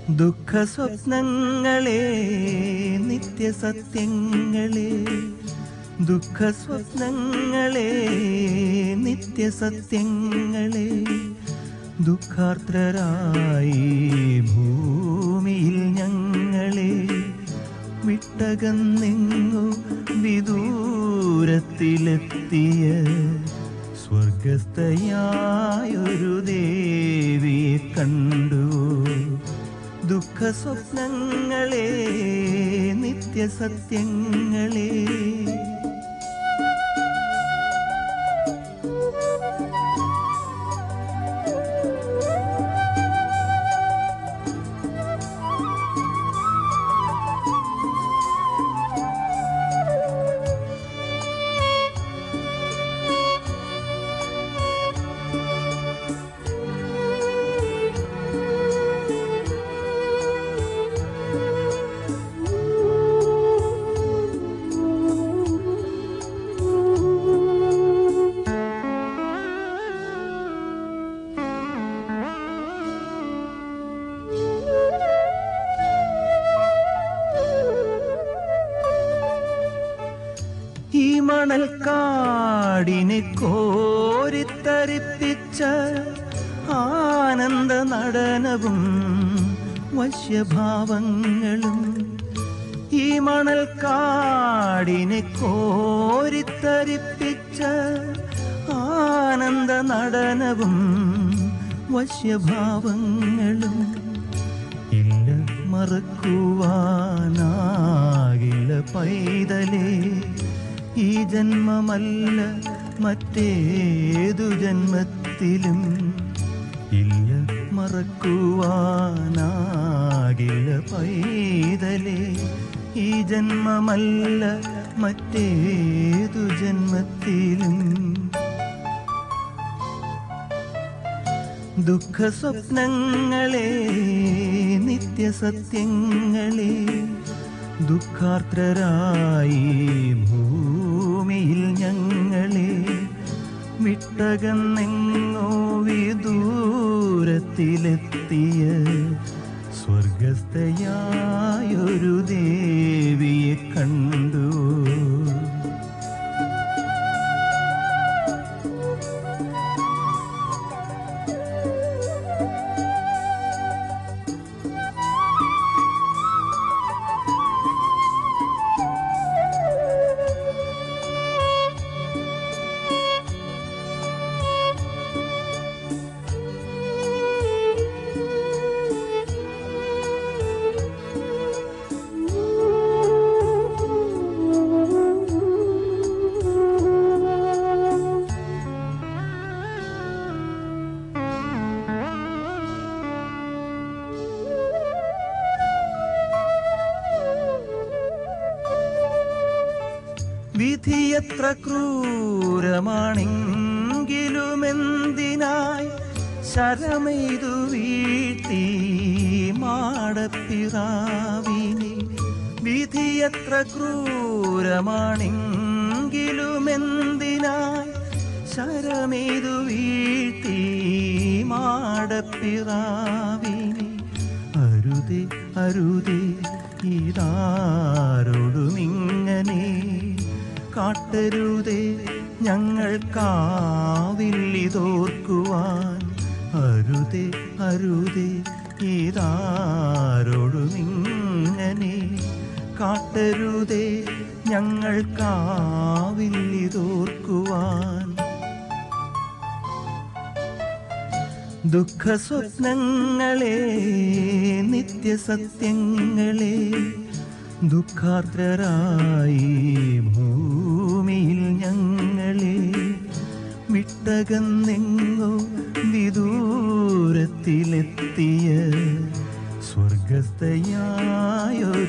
ദുഃഖ സ്വപ്നങ്ങളെ നിത്യസത്യങ്ങളെ ദുഃഖ സ്വപ്നങ്ങളെ നിത്യസത്യങ്ങളെ ദുഃഖാർദ്രരായി ഭൂമിയിൽ ഞങ്ങളെ വിട്ടകന്നെങ്ങു വിദൂരത്തിലെത്തിയ സ്വർഗസ്ഥയായൊരു ദേവിയെ കണ്ടു ദുഃഖ സ്വപ്നങ്ങളെ നിത്യസത്യങ്ങളെ ഈ മണൽക്കാടിനെ കോരിത്തരിപ്പിച്ച ആനന്ദ നടനവും വശ്യഭാവങ്ങളും ഈ മണൽക്കാടിനെ കോരിത്തരിപ്പിച്ച ആനന്ദ നടനവും വശ്യഭാവങ്ങളും ഇല്ല മറക്കുവാനാകില്ല പൈതലേ ഈ ജന്മമല്ല മറ്റേതു ജന്മത്തിലും ഇല്ല മറക്കുവാനാകില്ല പൈതലേ ഈ ജന്മമല്ല മറ്റേതു ജന്മത്തിലും ദുഃഖ സ്വപ്നങ്ങളെ നിത്യസത്യങ്ങളെ ദുഃഖാർദ്രരായി ഭൂമിയിൽ ഞങ്ങളെ വിട്ടകന്നെങ്ങോ വിദൂരത്തിലെത്തിയ സ്വർഗസ്ഥയായൊരു ദേവിയെ കണ്ടു വിധിയത്ര ക്രൂരമാണെങ്കിലുമെന്തിനായി ശരമെയ്തു വീഴ്ത്തി മാടപ്പിറാവിനെ വിധിയത്ര ക്രൂരമാണെങ്കിലുമെന്തിനായി ശരമെയ്തു വീഴ്ത്തി മാടപ്പിറാവിനെ അരുതേ അരുതേ ഇതാരോടുമിങ്ങനെ കാട്ടരുതേ ഞങ്ങൾക്കാവില്ലിതോർക്കുവാൻ അരുതേ അരുതേ ഇതാരോടുമിങ്ങനെ കാട്ടരുതേ ഞങ്ങൾക്കാവില്ലിതോർക്കുവാൻ ദുഃഖ സ്വപ്നങ്ങളെ നിത്യസത്യങ്ങളെ ദുഃഖാർദ്രരായി ഭൂമിയിൽ ഞങ്ങളെ വിട്ടകന്നെങ്ങോ വിദൂരത്തിലെത്തിയ സ്വർഗസ്ഥയായൊരു